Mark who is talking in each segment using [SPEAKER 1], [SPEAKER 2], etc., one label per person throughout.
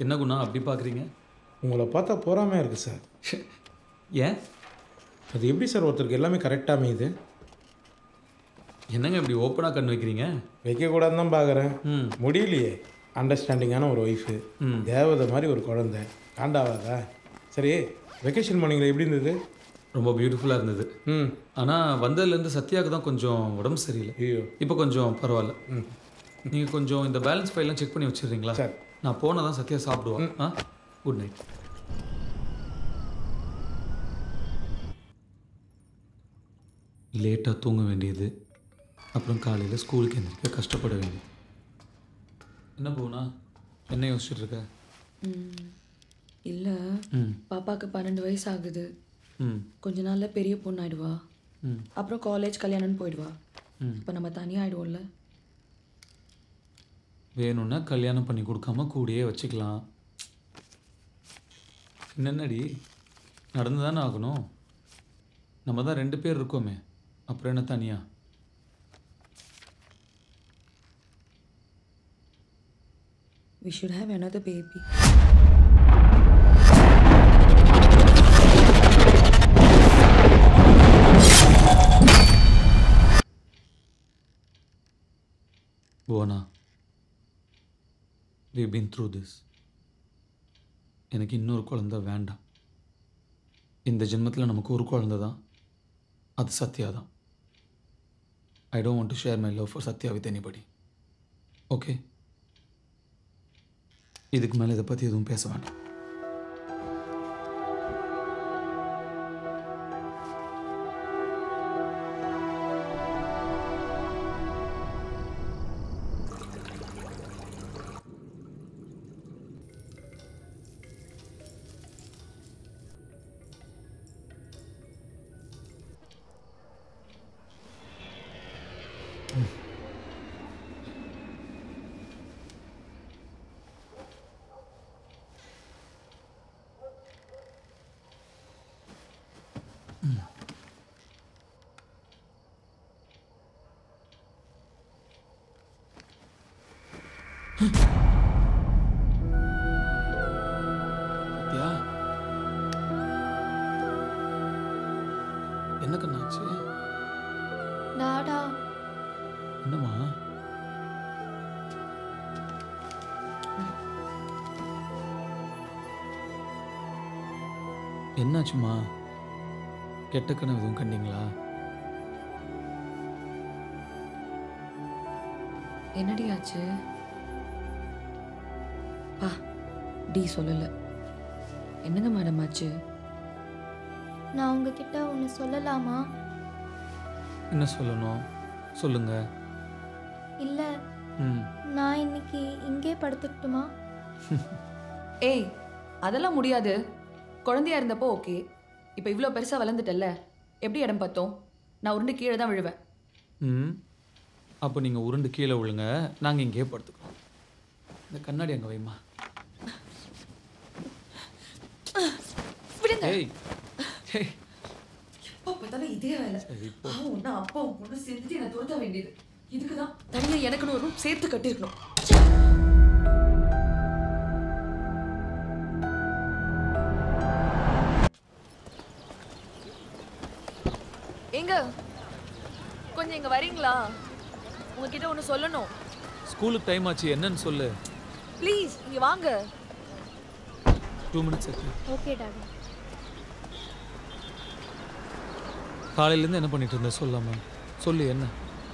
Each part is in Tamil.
[SPEAKER 1] என்ன குணா அப்படி பார்க்குறீங்க
[SPEAKER 2] உங்களை பார்த்தா பொறாமையாக இருக்குது சார்
[SPEAKER 1] ஏன்
[SPEAKER 2] அது எப்படி சார் ஒருத்தருக்கு எல்லாமே கரெக்டாக அமையுது
[SPEAKER 1] என்னங்க இப்படி ஓப்பனாக கண் வைக்கிறீங்க
[SPEAKER 2] வைக்கக்கூடாதுன்னு தான் பார்க்குறேன்
[SPEAKER 1] ம்
[SPEAKER 2] முடியலையே அண்டர்ஸ்டாண்டிங்கான ஒரு ஒய்ஃபு
[SPEAKER 1] ம்.
[SPEAKER 2] தேவதை மாதிரி ஒரு குழந்தை காண்டாவாதா சரி வெக்கேஷன் போனீங்களே எப்படி இருந்தது
[SPEAKER 1] ரொம்ப பியூட்டிஃபுல்லாக இருந்தது
[SPEAKER 2] ம்
[SPEAKER 1] ஆனால் வந்ததுலேருந்து சத்யாவுக்கு தான் கொஞ்சம் உடம்பு சரியில்லை
[SPEAKER 2] ஐயோ
[SPEAKER 1] இப்போ கொஞ்சம் பரவாயில்ல
[SPEAKER 2] ம்
[SPEAKER 1] நீங்கள் கொஞ்சம் இந்த பேலன்ஸ் ஃபைல்லாம் செக் பண்ணி வச்சிடுறீங்களா
[SPEAKER 2] சரி.
[SPEAKER 1] நான் போனால் தான் சத்யா சாப்பிடுவான் ஆ குட் நைட் லேட்டாக தூங்க வேண்டியது அப்புறம் காலையில் ஸ்கூலுக்கு எந்திரிக்க கஷ்டப்பட வேண்டியது என்ன போனா என்ன யோசிச்சுட்டு இருக்க
[SPEAKER 3] இல்லை
[SPEAKER 1] ம்
[SPEAKER 3] பாப்பாக்கு பன்னெண்டு வயசு ஆகுது
[SPEAKER 1] ம்
[SPEAKER 3] கொஞ்ச நாள்ல பெரிய பொண்ணு ஆயிடுவா
[SPEAKER 1] ம்
[SPEAKER 3] அப்புறம் காலேஜ் கல்யாணம்னு போயிடுவா
[SPEAKER 1] ம்.
[SPEAKER 3] இப்போ நம்ம தனியாக ஆயிடுவோம்ல
[SPEAKER 1] வேணும்னா கல்யாணம் பண்ணி கொடுக்காம கூடயே வச்சுக்கலாம் என்னடி நடந்து தானே ஆகணும் நம்ம தான் ரெண்டு பேர் இருக்கோமே அப்புறம் என்ன தனியா
[SPEAKER 3] we should have another baby
[SPEAKER 1] Bhuvana we been through this எனக்கு இன்னொரு குழந்தை வேண்டாம் இந்த ஜென்மத்தில் நமக்கு ஒரு குழந்தை தான் அது சத்யா தான் I don't want to share my love for Sathya with anybody okay இதுக்கு மேலே இதை பற்றி எதுவும் பேச வேண்டாம் சத்யா என்ன கண்ணாச்சு
[SPEAKER 4] டாடா
[SPEAKER 1] என்னம்மா என்னாச்சும்மா கெட்ட கனவு எதுவும் கண்டீங்களா
[SPEAKER 3] என்னடி ஆச்சு பா டி சொல்லலை என்னங்க மேடம் ஆச்சு
[SPEAKER 4] நான் உங்ககிட்ட ஒன்று சொல்லலாமா
[SPEAKER 1] என்ன சொல்லணும் சொல்லுங்க
[SPEAKER 4] இல்லை
[SPEAKER 1] ம்
[SPEAKER 4] நான் இன்னைக்கு இங்கே படுத்துக்கட்டுமா
[SPEAKER 3] ஏய் அதெல்லாம் முடியாது குழந்தையா இருந்தப்போ ஓகே இப்போ இவ்வளோ பெருசாக வளர்ந்துட்டல்ல எப்படி இடம் பார்த்தோம் நான் உருண்டு கீழே தான் விழுவேன்
[SPEAKER 1] ம் அப்போ நீங்கள் உருண்டு கீழே விழுங்க நாங்கள் இங்கேயே படுத்துக்கிறோம் இந்த கண்ணாடி அங்கே வைமா
[SPEAKER 3] விடுங்க
[SPEAKER 1] ஏய் ஏய்
[SPEAKER 3] எப்போ பார்த்தாலும் இதே வேலை
[SPEAKER 1] சரி இப்போ
[SPEAKER 3] பாவம் ஒன்று அப்பா ஒன்று சேர்ந்துட்டு என்னை துரத்த வேண்டியது இதுக்கு தான் தனியாக எனக்குன்னு ஒரு room சேர்த்து கட்டியிருக்கணும் எங்க கொஞ்சம் இங்க வரீங்களா உங்ககிட்ட ஒன்று சொல்லணும்
[SPEAKER 1] ஸ்கூலுக்கு டைம் ஆச்சு என்னன்னு சொல்லு
[SPEAKER 3] ப்ளீஸ் இங்க வாங்க
[SPEAKER 1] டூ மினிட்ஸ் இருக்கு
[SPEAKER 4] ஓகே டாடா
[SPEAKER 1] காலையிலேருந்து என்ன பண்ணிட்டு இருந்த சொல்லாம சொல்லு என்ன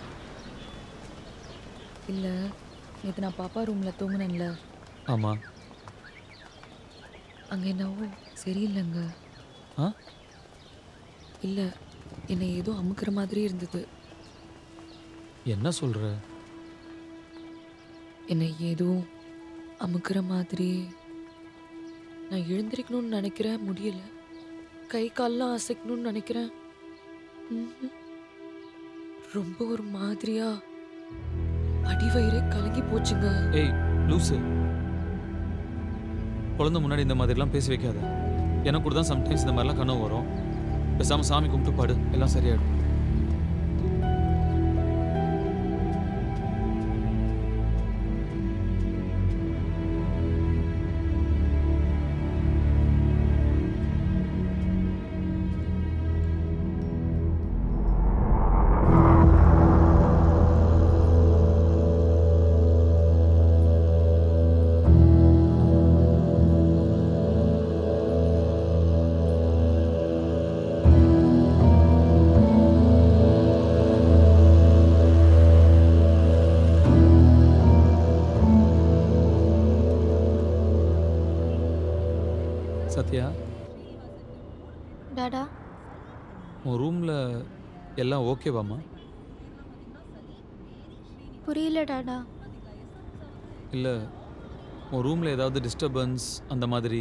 [SPEAKER 3] இல்லை நேற்று நான் பாப்பா ரூமில் தூங்கினேன்ல
[SPEAKER 1] ஆமாம்
[SPEAKER 3] அங்கே என்னவோ சரியில்லைங்க
[SPEAKER 1] ஆ
[SPEAKER 3] இல்லை என்னை ஏதோ அமுக்குற மாதிரி இருந்தது
[SPEAKER 1] என்ன சொல்கிற
[SPEAKER 3] என்னை ஏதோ அமுக்குற மாதிரி நான் எழுந்திருக்கணும்னு நினைக்கிறேன் முடியல கை கால்லாம் அசைக்கணும்னு நினைக்கிறேன் ம்ஹும். ரொம்ப ஒரு மாதிரியா அடிவயிறே கலங்கி போச்சுங்க
[SPEAKER 1] ஏய் லூசு குழந்தை முன்னாடி இந்த மாதிரிலாம் பேசி வைக்காத எனக்கு கூட தான் சம்டைம்ஸ் இந்த மாதிரிலாம் கனவு வரும் பேசாமல் சாமி கும்பிட்டு பாடு எல்லாம் சரியாயிடும் சத்யா
[SPEAKER 4] டாடா
[SPEAKER 1] உன் ரூமில் எல்லாம் ஓகேவாம்மா
[SPEAKER 4] புரியல டாடா
[SPEAKER 1] இல்லை உன் ரூமில் ஏதாவது டிஸ்டர்பன்ஸ் அந்த மாதிரி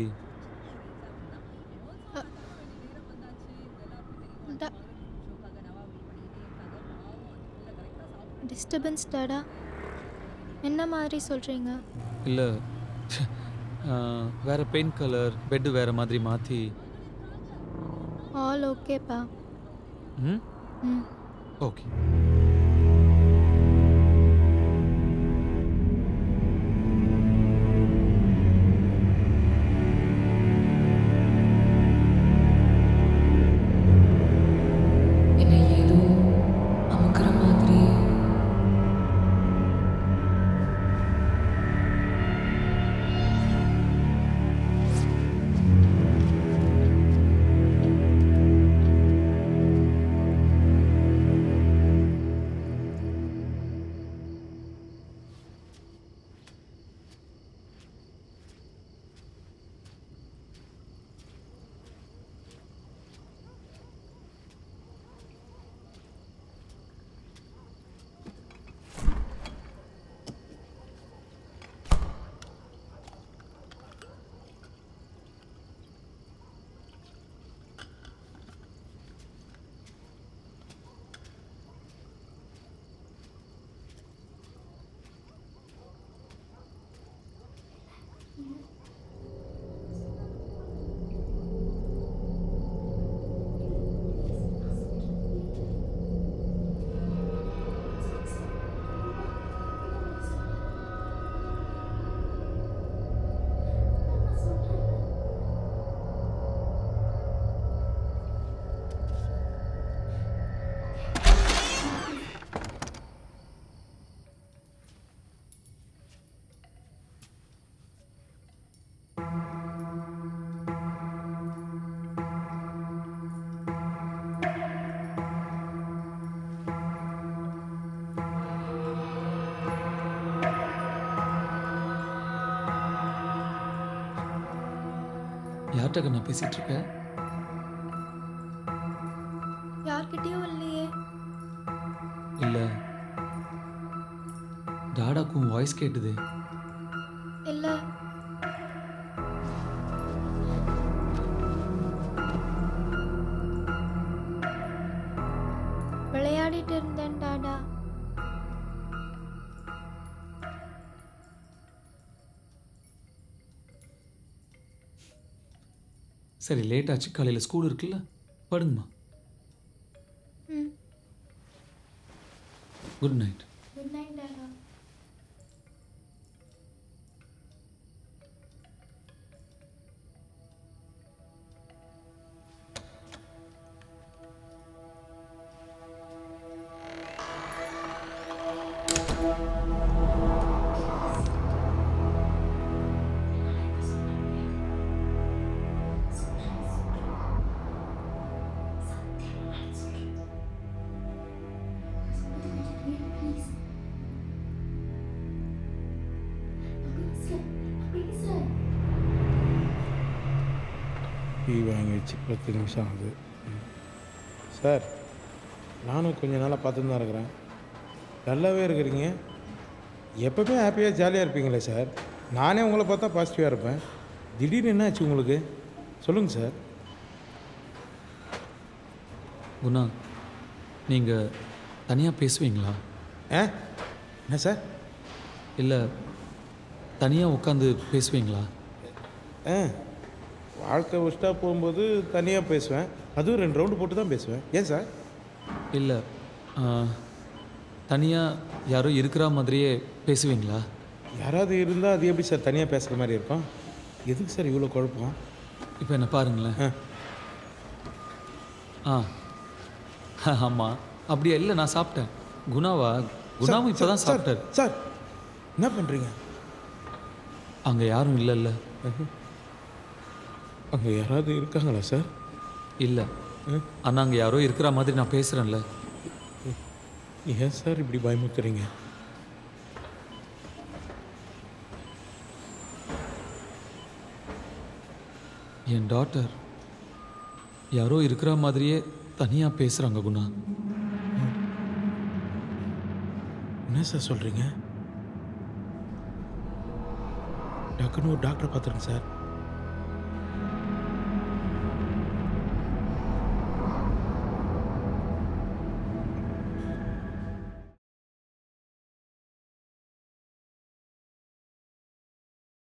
[SPEAKER 4] டிஸ்டர்பன்ஸ் டாடா என்ன மாதிரி சொல்கிறீங்க
[SPEAKER 1] இல்லை வேறு பெயிண்ட் கலர் பெட்டு வேறு மாதிரி மாற்றி
[SPEAKER 4] ஆல் ஓகேப்பா
[SPEAKER 1] ம்
[SPEAKER 4] ம்
[SPEAKER 1] ஓகே
[SPEAKER 3] என்ன ஏதோ அமுக்கிற மாதிரி
[SPEAKER 1] யார்கிட்ட நான் பேசிகிட்டு இருக்கேன்
[SPEAKER 4] யார்கிட்டயும் இல்லையே
[SPEAKER 1] இல்லை டாடாக்கும் வாய்ஸ் கேட்டுது
[SPEAKER 4] இல்லை விளையாடிட்டு இருந்தேன் டாடா
[SPEAKER 1] சரி லேட் ஆச்சு காலையில் ஸ்கூல் இருக்குல்ல படுங்கம்மா
[SPEAKER 4] ம்
[SPEAKER 1] good night
[SPEAKER 4] good night tata
[SPEAKER 2] tea வாங்கி வச்சு பத்து நிமிஷம் ஆகுது ம். சார் நானும் கொஞ்ச நாளாக பார்த்துட்டு தான் இருக்கிறேன் நல்லாவே இருக்கிறீங்க எப்பவுமே ஹாப்பியாக ஜாலியாக இருப்பீங்களே சார் நானே உங்களை பார்த்தா பாசிட்டிவாக இருப்பேன் திடீர்னு என்ன ஆச்சு உங்களுக்கு சொல்லுங்கள் சார்
[SPEAKER 1] குணா நீங்கள் தனியாக பேசுவீங்களா
[SPEAKER 2] ஆ என்ன சார்
[SPEAKER 1] இல்லை தனியாக உட்காந்து பேசுவீங்களா
[SPEAKER 2] ஆ வாழ்க்கை ஒஸ்ட்டாக போகும்போது தனியாக பேசுவேன் அதுவும் ரெண்டு ரவுண்டு போட்டு தான் பேசுவேன் ஏன் சார்
[SPEAKER 1] இல்லை தனியாக யாரோ இருக்கிற மாதிரியே பேசுவீங்களா
[SPEAKER 2] யாராவது இருந்தால் அது எப்படி சார் தனியாக பேசுகிற மாதிரி இருக்கும் எதுக்கு சார் இவ்வளோ குழப்பம்
[SPEAKER 1] இப்போ என்ன பாருங்களேன்
[SPEAKER 2] ஆ
[SPEAKER 1] ஆ ஆமாம் அப்படியா இல்லை நான் சாப்பிட்டேன் குணாவா குணாவும் இப்போ தான்
[SPEAKER 2] சார்,
[SPEAKER 1] சாப்பிட்டார்
[SPEAKER 2] சார் என்ன பண்ணுறீங்க
[SPEAKER 1] அங்கே யாரும் இல்லைல்ல
[SPEAKER 2] அங்கே யாராவது இருக்காங்களா சார்
[SPEAKER 1] இல்லை ஆனால் அங்கே யாரோ இருக்கிற மாதிரி நான் பேசுகிறேன்ல
[SPEAKER 2] ஏன் சார் இப்படி பயமுத்துறீங்க
[SPEAKER 1] என் டாட்டர் யாரோ இருக்கிற மாதிரியே தனியாக பேசுகிறாங்க குணா
[SPEAKER 2] என்ன சார் சொல்கிறீங்க டக்குன்னு ஒரு டாக்டரை பார்த்துருங்க சார்